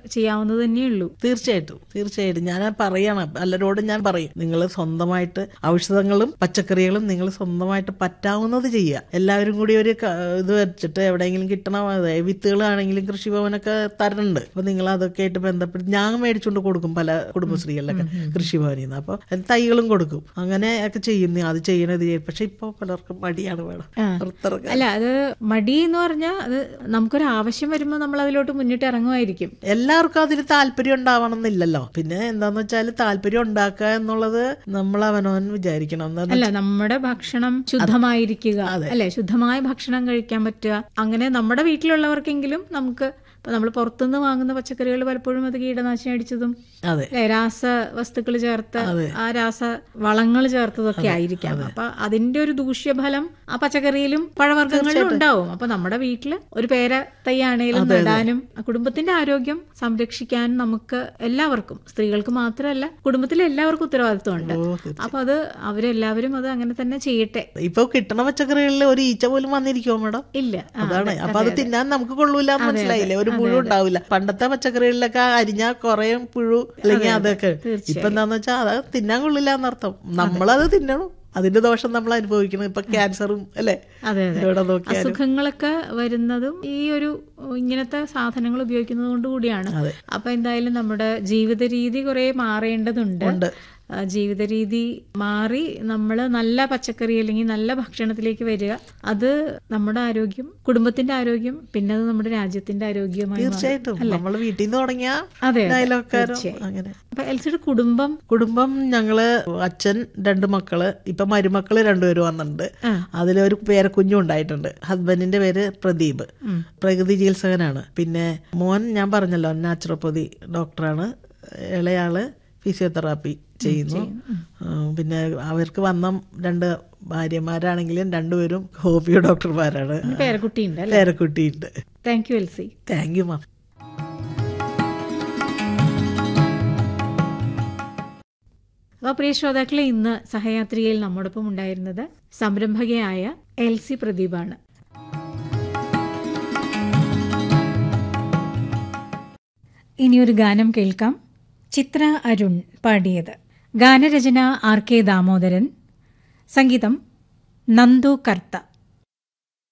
ചെയ്യാവുന്നത് തന്നെയുള്ളൂ തീർച്ചയായിട്ടും തീർച്ചയായിട്ടും ഞാൻ പറയണം പലരോടും ഞാൻ പറയും നിങ്ങൾ സ്വന്തമായിട്ട് ഔഷധങ്ങളും പച്ചക്കറികളും നിങ്ങൾ സ്വന്തമായിട്ട് പറ്റാവുന്നത് ചെയ്യുക എല്ലാവരും കൂടി ഒരു ക- ഇത് വെച്ചിട്ട് എവിടെയെങ്കിലും കിട്ടണ അതായത് വിത്തുകളാണെങ്കിലും കൃഷിഭവനൊക്കെ തരുന്നുണ്ട് അപ്പൊ നിങ്ങൾ അതൊക്കെ ആയിട്ട് ബന്ധപ്പെട്ട് ഞാൻ മേടിച്ചുകൊണ്ട് കൊടുക്കും പല കുടുംബശ്രീകളിലൊക്കെ കൃഷിഭവനിൽ നിന്ന് അപ്പൊ തൈകളും കൊടുക്കും അങ്ങനെ ഒക്കെ ചെയ്യുന്നു അത് ചെയ്യണത് ചെയ്യും പക്ഷെ ഇപ്പൊ പലർക്കും മടിയാണ് വേണം പുറത്തിറങ്ങാൻ അല്ല അത് മടി എന്ന് പറഞ്ഞാൽ അത് നമുക്കൊരു ആവശ്യം വരുമ്പോൾ നമ്മൾ അതിലോട്ട് മുന്നിട്ട് ഇറങ്ങുമായിരിക്കും എല്ലാവർക്കും അതിൽ താല്പര്യം ഉണ്ടാവണം എന്നില്ലല്ലോ പിന്നെ എന്താന്ന് വെച്ചാൽ താല്പര്യം ഉണ്ടാക്കുക എന്നുള്ളത് നമ്മൾ അവനവൻ വിചാരിക്കണം എന്താന്ന് അല്ല നമ്മുടെ ഭക്ഷണം ശുദ്ധമായിരിക്കുക അല്ലെ ശുദ്ധമായ ഭക്ഷണം കഴിക്കാൻ പറ്റുക അങ്ങനെ നമ്മുടെ വീട്ടിലുള്ളവർക്കെങ്കിലും നമുക്ക് ഇപ്പൊ നമ്മൾ പുറത്തുനിന്ന് വാങ്ങുന്ന പച്ചക്കറികൾ പലപ്പോഴും അത് കീടനാശിനി അടിച്ചതും അതെ അല്ലെ രാസ വസ്തുക്കൾ ചേർത്ത് ആ രാസ വളങ്ങൾ ചേർത്തതൊക്കെ ആയിരിക്കാം അപ്പൊ അതിന്റെ ഒരു ദൂഷ്യഫലം ആ പച്ചക്കറിയിലും പഴവർഗ്ഗങ്ങളിലും ഉണ്ടാവും അപ്പൊ നമ്മുടെ വീട്ടില് ഒരു പേര തൈയാണേലും നടാനും ആ കുടുംബത്തിന്റെ ആരോഗ്യം സംരക്ഷിക്കാൻ നമുക്ക് എല്ലാവർക്കും സ്ത്രീകൾക്ക് മാത്രമല്ല കുടുംബത്തിലെ എല്ലാവർക്കും ഉത്തരവാദിത്വമുണ്ട് ഓ, തീർച്ചയായും. അപ്പൊ അത് അവരെല്ലാവരും അത് അങ്ങനെ തന്നെ ചെയ്യട്ടെ ഇപ്പൊ കിട്ടണ പച്ചക്കറികളിൽ ഒരു ഈച്ച പോലും വന്നിരിക്കുമോ മേഡം ഇല്ല ആ, അതാണ് അപ്പൊ അത് തിന്നാൻ നമുക്ക് കൊള്ളൂല എന്ന് മനസ്സിലായില്ലേ ഒരു പുഴു ഉണ്ടാവില്ല പണ്ടത്തെ പച്ചക്കറികളിലൊക്കെ അരിഞ്ഞ കുറെ പുഴു അല്ലെങ്കിൽ അതൊക്കെ ഇപ്പൊ എന്താന്ന് വെച്ചാൽ അത് തിന്നാൻ കൊള്ളില്ല എന്നർത്ഥം നമ്മളത് തിന്നണം അതിന്റെ ദോഷം നമ്മൾ അനുഭവിക്കണം ഇപ്പൊ ക്യാൻസറും അല്ലേ അതെ അതെ എവിടെ നോക്കിയാലും അസുഖങ്ങളൊക്കെ വരുന്നതും ഈ ഒരു ഇങ്ങനത്തെ സാധനങ്ങൾ ഉപയോഗിക്കുന്നത് കൊണ്ട് കൂടിയാണ് അതെ. അപ്പൊ എന്തായാലും നമ്മുടെ ജീവിത രീതി കുറെ മാറേണ്ടതുണ്ട് ഉണ്ട്. ആ, ജീവിത രീതി മാറി നമ്മൾ നല്ല പച്ചക്കറി അല്ലെങ്കിൽ നല്ല ഭക്ഷണത്തിലേക്ക് വരിക അത് നമ്മുടെ ആരോഗ്യം കുടുംബത്തിന്റെ ആരോഗ്യം പിന്നെ അത് നമ്മുടെ രാജ്യത്തിന്റെ ആരോഗ്യമായി മാറും. തീർച്ചയായിട്ടും നമ്മൾ വീട്ടിൽ നിന്ന് തുടങ്ങിയ അതെ, അതെ, അയൽവക്കാരും തീർച്ചയായും. അങ്ങനെ അപ്പൊ എൽസിയുടെ കുടുംബം കുടുംബം ഞങ്ങള് അച്ഛൻ രണ്ട് മക്കള് ഇപ്പൊ മരുമക്കള് രണ്ടുപേരും വന്നിട്ടുണ്ട് ആ. അതിലൊരു പേരക്കുഞ്ഞും ഉണ്ടായിട്ടുണ്ട് ഹസ്ബൻഡിന്റെ പേര് പ്രദീപ് പ്രകൃതി ചികിത്സകനാണ് പിന്നെ മോൻ ഞാൻ പറഞ്ഞല്ലോ നാച്ചുറോപ്പതി ഡോക്ടറാണ് ഇളയാള് ഫിസിയോതെറാപ്പി ചെയ്യുന്നു ഉം, പിന്നെ അവർക്ക് വന്ന രണ്ട് ഭാര്യമാരാണെങ്കിലും രണ്ടുപേരും ഹോമിയോ ഡോക്ടർമാരാണ് പേരക്കുട്ടിയുണ്ട് അല്ലെ പേരക്കുട്ടിയുണ്ട് thank you Elsie thank you ma'am അപ്പോൾ പ്രിയ ശ്രോതാക്കളെ ഇന്ന് സഹയാത്രികയിൽ നമ്മോടൊപ്പം ഉണ്ടായിരുന്നത് സംരംഭകയായ എൽ സി പ്രദീപാണ് ഇനിയൊരു ഗാനം കേൾക്കാം ചിത്ര അരുൺ പാടിയത് ഗാനരചന ആർ കെ ദാമോദരൻ സംഗീതം നന്ദു കർത്ത